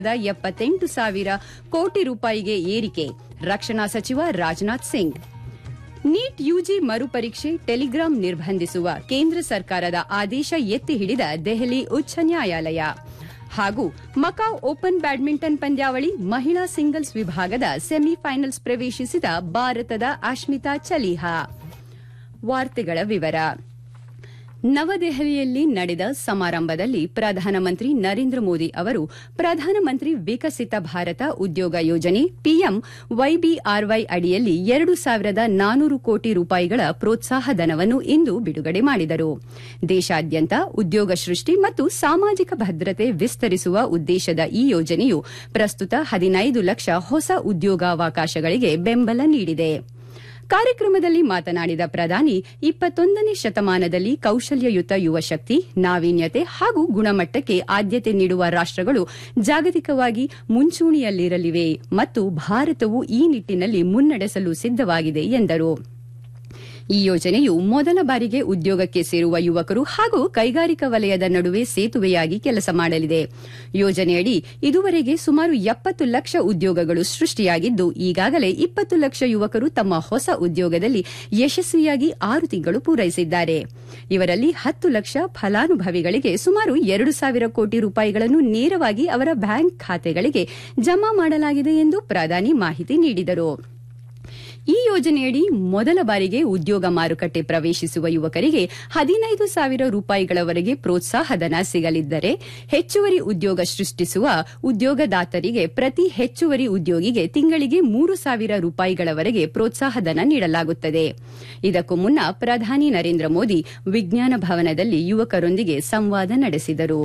ಎಪ್ಪತ್ತೆಂಟು ಸಾವಿರ ಕೋಟಿ ರೂಪಾಯಿಗೆ ಏರಿಕೆ ರಕ್ಷಣಾ ಸಚಿವ ರಾಜನಾಥ್ ಸಿಂಗ್ ನೀಟ್ ಯುಜಿ ಮರುಪರೀಕ್ಷೆ ಟೆಲಿಗ್ರಾಂ ನಿರ್ಬಂಧಿಸುವ ಕೇಂದ್ರ ಸರ್ಕಾರದ ಆದೇಶ ಎತ್ತಿ ಹಿಡಿದ ದೆಹಲಿ ಉಚ್ಚ ನ್ಯಾಯಾಲಯ ಹಾಗೂ ಮಕಾವ್ ಓಪನ್ ಬ್ಯಾಡ್ಮಿಂಟನ್ ಪಂದ್ಯಾವಳಿ ಮಹಿಳಾ ಸಿಂಗಲ್ಸ್ ವಿಭಾಗದ ಸೆಮಿಫೈನಲ್ಸ್ ಪ್ರವೇಶಿಸಿದ ಭಾರತದ ಅಶ್ಮಿತಾ ಚಲಿಹಾ ವಾರ್ತೆಗಳ ವಿವರ ನವದೆಹಲಿಯಲ್ಲಿ ನಡೆದ ಸಮಾರಂಭದಲ್ಲಿ ಪ್ರಧಾನಮಂತ್ರಿ ನರೇಂದ್ರ ಮೋದಿ ಅವರು ಪ್ರಧಾನಮಂತ್ರಿ ವಿಕಸಿತ ಭಾರತ ಉದ್ಯೋಗ ಯೋಜನೆ ಪಿಎಂ ವೈಬಿಆರ್ವೈ ಅಡಿಯಲ್ಲಿ ಎರಡು ಸಾವಿರದ ನಾನೂರು ಕೋಟಿ ರೂಪಾಯಿಗಳ ಪ್ರೋತ್ಸಾಹ ಧನವನ್ನು ಇಂದು ಬಿಡುಗಡೆ ಮಾಡಿದರು ದೇಶಾದ್ಯಂತ ಉದ್ಯೋಗ ಸೃಷ್ಟಿ ಮತ್ತು ಸಾಮಾಜಿಕ ಭದ್ರತೆ ವಿಸ್ತರಿಸುವ ಉದ್ದೇಶದ ಈ ಯೋಜನೆಯು ಪ್ರಸ್ತುತ ಹದಿನೈದು ಲಕ್ಷ ಹೊಸ ಉದ್ಯೋಗಾವಕಾಶಗಳಿಗೆ ಬೆಂಬಲ ನೀಡಿದೆ ಕಾರ್ಯಕ್ರಮದಲ್ಲಿ ಮಾತನಾಡಿದ ಪ್ರಧಾನಿ ಇಪ್ಪತ್ತೊಂದನೇ ಶತಮಾನದಲ್ಲಿ ಕೌಶಲ್ಯಯುತ ಯುವ ಶಕ್ತಿ ನಾವೀನ್ಯತೆ ಹಾಗೂ ಗುಣಮಟ್ಟಕ್ಕೆ ಆದ್ಯತೆ ನೀಡುವ ರಾಷ್ಟಗಳು ಜಾಗತಿಕವಾಗಿ ಮುಂಚೂಣಿಯಲ್ಲಿರಲಿವೆ ಮತ್ತು ಭಾರತವು ಈ ನಿಟ್ಟಿನಲ್ಲಿ ಮುನ್ನಡೆಸಲು ಸಿದ್ದವಾಗಿದೆ ಎಂದರು ಈ ಯೋಜನೆಯು ಮೊದಲ ಬಾರಿಗೆ ಉದ್ಯೋಗಕ್ಕೆ ಸೇರುವ ಯುವಕರು ಹಾಗೂ ಕೈಗಾರಿಕಾ ವಲಯದ ನಡುವೆ ಸೇತುವೆಯಾಗಿ ಕೆಲಸ ಮಾಡಲಿದೆ ಯೋಜನೆಯಡಿ ಇದುವರೆಗೆ ಸುಮಾರು ಎಪ್ಪತ್ತು ಲಕ್ಷ ಉದ್ಯೋಗಗಳು ಸೃಷ್ಟಿಯಾಗಿದ್ದು ಈಗಾಗಲೇ ಇಪ್ಪತ್ತು ಲಕ್ಷ ಯುವಕರು ತಮ್ಮ ಹೊಸ ಉದ್ಯೋಗದಲ್ಲಿ ಯಶಸ್ವಿಯಾಗಿ ಆರು ತಿಂಗಳು ಪೂರೈಸಿದ್ದಾರೆ ಇವರಲ್ಲಿ ಹತ್ತು ಲಕ್ಷ ಫಲಾನುಭವಿಗಳಿಗೆ ಸುಮಾರು ಎರಡು ಸಾವಿರ ಕೋಟಿ ರೂಪಾಯಿಗಳನ್ನು ನೇರವಾಗಿ ಅವರ ಬ್ಯಾಂಕ್ ಖಾತೆಗಳಿಗೆ ಜಮಾ ಮಾಡಲಾಗಿದೆ ಎಂದು ಪ್ರಧಾನಿ ಮಾಹಿತಿ ನೀಡಿದರು ಈ ಯೋಜನೆಯಡಿ ಮೊದಲ ಬಾರಿಗೆ ಉದ್ಯೋಗ ಮಾರುಕಟ್ಟೆ ಪ್ರವೇಶಿಸುವ ಯುವಕರಿಗೆ ಹದಿನೈದು ಸಾವಿರ ರೂಪಾಯಿಗಳವರೆಗೆ ಪ್ರೋತ್ಸಾಹಧನ ಸಿಗಲಿದ್ದರೆ ಹೆಚ್ಚುವರಿ ಉದ್ಯೋಗ ಸೃಷ್ಟಿಸುವ ಉದ್ಯೋಗದಾತರಿಗೆ ಪ್ರತಿ ಹೆಚ್ಚುವರಿ ಉದ್ಯೋಗಿಗೆ ತಿಂಗಳಿಗೆ ಮೂರು ಸಾವಿರ ರೂಪಾಯಿಗಳವರೆಗೆ ಪ್ರೋತ್ಸಾಹಧನ ನೀಡಲಾಗುತ್ತದೆ ಇದಕ್ಕೂ ಮುನ್ನ ಪ್ರಧಾನಿ ನರೇಂದ್ರ ಮೋದಿ ವಿಜ್ಞಾನ ಭವನದಲ್ಲಿ ಯುವಕರೊಂದಿಗೆ ಸಂವಾದ ನಡೆಸಿದರು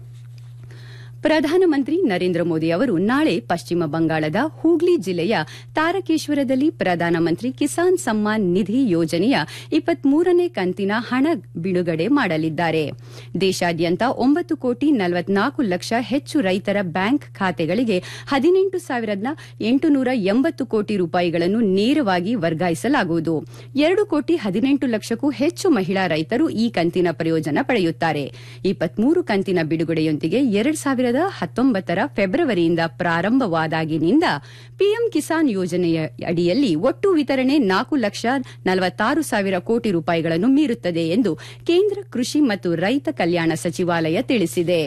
ಪ್ರಧಾನಮಂತ್ರಿ ನರೇಂದ್ರ ಮೋದಿ ಅವರು ನಾಳೆ ಪಶ್ಚಿಮ ಬಂಗಾಳದ ಹೂಗ್ಲಿ ಜಿಲ್ಲೆಯ ತಾರಕೇಶ್ವರದಲ್ಲಿ ಪ್ರಧಾನಮಂತ್ರಿ ಕಿಸಾನ್ ಸಮ್ಮಾನ್ ನಿಧಿ ಯೋಜನೆಯ ಇಪ್ಪತ್ಮೂರನೇ ಕಂತಿನ ಹಣ ಬಿಡುಗಡೆ ಮಾಡಲಿದ್ದಾರೆ ದೇಶಾದ್ಯಂತ ಒಂಬತ್ತು ಕೋಟಿ ನಲವತ್ನಾಲ್ಕು ಲಕ್ಷ ಹೆಚ್ಚು ರೈತರ ಬ್ಯಾಂಕ್ ಖಾತೆಗಳಿಗೆ ಹದಿನೆಂಟು ಸಾವಿರದ ಎಂಟುನೂರ ಎಂಬತ್ತು ಕೋಟಿ ರೂಪಾಯಿಗಳನ್ನು ನೇರವಾಗಿ ವರ್ಗಾಯಿಸಲಾಗುವುದು ಎರಡು ಕೋಟಿ ಹದಿನೆಂಟು ಲಕ್ಷಕ್ಕೂ ಹೆಚ್ಚು ಮಹಿಳಾ ರೈತರು ಈ ಕಂತಿನ ಪ್ರಯೋಜನ ಪಡೆಯುತ್ತಾರೆ ಇಪ್ಪತ್ಮೂರು ಕಂತಿನ ಬಿಡುಗಡೆಯೊಂದಿಗೆ ಎರಡು ಸಾವಿರದ ಹತ್ತೊಂಬತ್ತರ ಫೆಬ್ರವರಿಯಿಂದ ಪ್ರಾರಂಭವಾದಾಗಿನಿಂದ ಪಿಎಂ ಕಿಸಾನ್ ಯೋಜನೆಯ ಅಡಿಯಲ್ಲಿ ಒಟ್ಟು ವಿತರಣೆ ನಾಲ್ಕು ಲಕ್ಷ ನಲವತ್ತಾರು ಸಾವಿರ ಕೋಟಿ ರೂಪಾಯಿಗಳನ್ನು ಮೀರುತ್ತದೆ ಎಂದು ಕೇಂದ್ರ ಕೃಷಿ ಮತ್ತು ರೈತ ಕಲ್ಯಾಣ ಸಚಿವಾಲಯ ತಿಳಿಸಿದೆ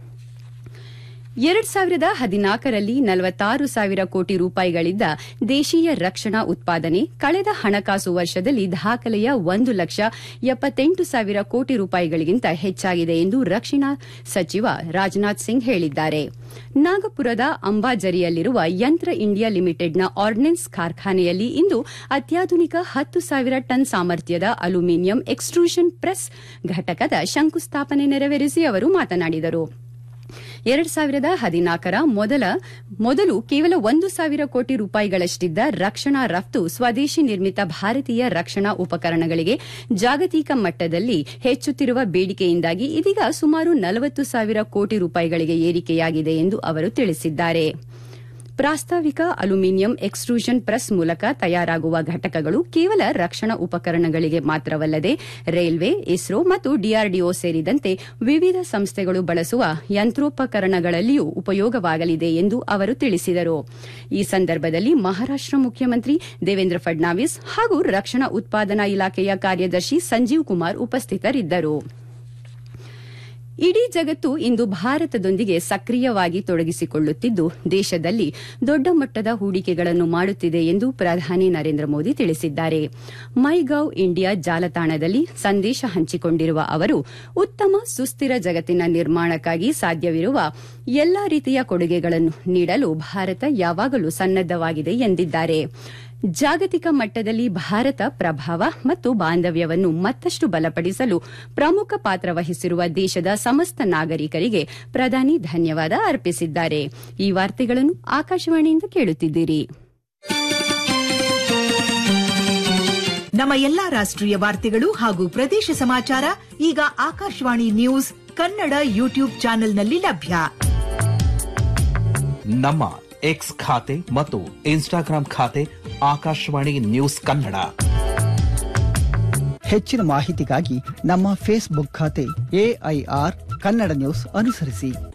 ಎರಡ್ ಸಾವಿರದ ಹದಿನಾಲ್ಕರಲ್ಲಿ ನಲವತ್ತಾರು ಸಾವಿರ ಕೋಟಿ ರೂಪಾಯಿಗಳಿದ್ದ ದೇಶೀಯ ರಕ್ಷಣಾ ಉತ್ಪಾದನೆ ಕಳೆದ ಹಣಕಾಸು ವರ್ಷದಲ್ಲಿ ದಾಖಲೆಯ ಒಂದು ಲಕ್ಷ ಎಪ್ಪತ್ತೆಂಟು ಸಾವಿರ ಕೋಟಿ ರೂಪಾಯಿಗಳಿಗಿಂತ ಹೆಚ್ಚಾಗಿದೆ ಎಂದು ರಕ್ಷಣಾ ಸಚಿವ ರಾಜನಾಥ್ ಸಿಂಗ್ ಹೇಳಿದ್ದಾರೆ ನಾಗಪುರದ ಅಂಬಾಜರಿಯಲ್ಲಿರುವ ಯಂತ್ರ ಇಂಡಿಯಾ ಲಿಮಿಟೆಡ್ನ ಆರ್ಡಿನೆನ್ಸ್ ಕಾರ್ಖಾನೆಯಲ್ಲಿ ಇಂದು ಅತ್ಯಾಧುನಿಕ ಹತ್ತು ಸಾವಿರ ಟನ್ ಸಾಮರ್ಥ್ಯದ ಅಲ್ಯೂಮಿನಿಯಂ ಎಕ್ಸ್ಟ್ರೂಷನ್ ಪ್ರೆಸ್ ಘಟಕದ ಶಂಕುಸ್ಥಾಪನೆ ನೆರವೇರಿಸಿ ಅವರು ಮಾತನಾಡಿದರು ಎರಡ್ ಸಾವಿರದ ಹದಿನಾಲ್ಕರ ಮೊದಲ ಮೊದಲು ಕೇವಲ ಒಂದು ಸಾವಿರ ಕೋಟಿ ರೂಪಾಯಿಗಳಷ್ಟಿದ್ದ ರಕ್ಷಣಾ ರಫ್ತು ಸ್ವದೇಶಿ ನಿರ್ಮಿತ ಭಾರತೀಯ ರಕ್ಷಣಾ ಉಪಕರಣಗಳಿಗೆ ಜಾಗತಿಕ ಮಟ್ಟದಲ್ಲಿ ಹೆಚ್ಚುತ್ತಿರುವ ಬೇಡಿಕೆಯಿಂದಾಗಿ ಇದೀಗ ಸುಮಾರು ನಲವತ್ತು ಸಾವಿರ ಕೋಟಿ ರೂಪಾಯಿಗಳಿಗೆ ಏರಿಕೆಯಾಗಿದೆ ಎಂದು ಅವರು ತಿಳಿಸಿದ್ದಾರೆ ಪ್ರಾಸ್ತಾವಿಕ ಅಲ್ಯೂಮಿನಿಯಂ ಎಕ್ಸ್ಟ್ರೂಷನ್ ಪ್ರೆಸ್ ಮೂಲಕ ತಯಾರಾಗುವ ಘಟಕಗಳು ಕೇವಲ ರಕ್ಷಣಾ ಉಪಕರಣಗಳಿಗೆ ಮಾತ್ರವಲ್ಲದೆ ರೈಲ್ವೆ ಇಸ್ರೋ ಮತ್ತು ಡಿಆರ್ಡಿಒ ಸೇರಿದಂತೆ ವಿವಿಧ ಸಂಸ್ಥೆಗಳು ಬಳಸುವ ಯಂತ್ರೋಪಕರಣಗಳಲ್ಲಿಯೂ ಉಪಯೋಗವಾಗಲಿದೆ ಎಂದು ಅವರು ತಿಳಿಸಿದರು ಈ ಸಂದರ್ಭದಲ್ಲಿ ಮಹಾರಾಷ್ಟ ಮುಖ್ಯಮಂತ್ರಿ ದೇವೇಂದ್ರ ಫಡ್ನಾವಿಸ್ ಹಾಗೂ ರಕ್ಷಣಾ ಉತ್ಪಾದನಾ ಇಲಾಖೆಯ ಕಾರ್ಯದರ್ಶಿ ಸಂಜೀವ್ ಕುಮಾರ್ ಉಪಸ್ಥಿತರಿದ್ದರು ಇಡೀ ಜಗತ್ತು ಇಂದು ಭಾರತದೊಂದಿಗೆ ಸಕ್ರಿಯವಾಗಿ ತೊಡಗಿಸಿಕೊಳ್ಳುತ್ತಿದ್ದು ದೇಶದಲ್ಲಿ ದೊಡ್ಡ ಮಟ್ಟದ ಹೂಡಿಕೆಗಳನ್ನು ಮಾಡುತ್ತಿದೆ ಎಂದು ಪ್ರಧಾನಿ ನರೇಂದ್ರ ಮೋದಿ ತಿಳಿಸಿದ್ದಾರೆ ಮೈ ಗವ್ ಇಂಡಿಯಾ ಜಾಲತಾಣದಲ್ಲಿ ಸಂದೇಶ ಹಂಚಿಕೊಂಡಿರುವ ಅವರು ಉತ್ತಮ ಸುಸ್ಥಿರ ಜಗತ್ತಿನ ನಿರ್ಮಾಣಕ್ಕಾಗಿ ಸಾಧ್ಯವಿರುವ ಎಲ್ಲಾ ರೀತಿಯ ಕೊಡುಗೆಗಳನ್ನು ನೀಡಲು ಭಾರತ ಯಾವಾಗಲೂ ಸನ್ನದ್ದವಾಗಿದೆ ಎಂದಿದ್ದಾರೆ ಜಾಗತಿಕ ಮಟ್ಟದಲ್ಲಿ ಭಾರತ ಪ್ರಭಾವ ಮತ್ತು ಬಾಂಧವ್ಯವನ್ನು ಮತ್ತಷ್ಟು ಬಲಪಡಿಸಲು ಪ್ರಮುಖ ಪಾತ್ರ ವಹಿಸಿರುವ ದೇಶದ ಸಮಸ್ತ ನಾಗರಿಕರಿಗೆ ಪ್ರಧಾನಿ ಧನ್ಯವಾದ ಅರ್ಪಿಸಿದ್ದಾರೆ ಈ ವಾರ್ತೆಗಳನ್ನು ಆಕಾಶವಾಣಿಯಿಂದ ಕೇಳುತ್ತಿದ್ದೀರಿ ನಮ್ಮ ಎಲ್ಲಾ ರಾಷ್ಟ್ರೀಯ ವಾರ್ತೆಗಳು ಹಾಗೂ ಪ್ರದೇಶ ಸಮಾಚಾರ ಈಗ ಆಕಾಶವಾಣಿ ನ್ಯೂಸ್ ಕನ್ನಡ ಯೂಟ್ಯೂಬ್ ಚಾನೆಲ್ನಲ್ಲಿ ಲಭ್ಯ ನಮ್ಮ ಎಕ್ಸ್ ಖಾತೆ ಮತ್ತು ಇನ್ಸ್ಟಾಗ್ರಾಂ ಖಾತೆ ಆಕಾಶವಾಣಿ ನ್ಯೂಸ್ ಕನ್ನಡ ಹೆಚ್ಚಿನ ಮಾಹಿತಿಗಾಗಿ ನಮ್ಮ ಫೇಸ್ಬುಕ್ ಖಾತೆ ಎಐಆರ್ ಕನ್ನಡ ನ್ಯೂಸ್ ಅನುಸರಿಸಿ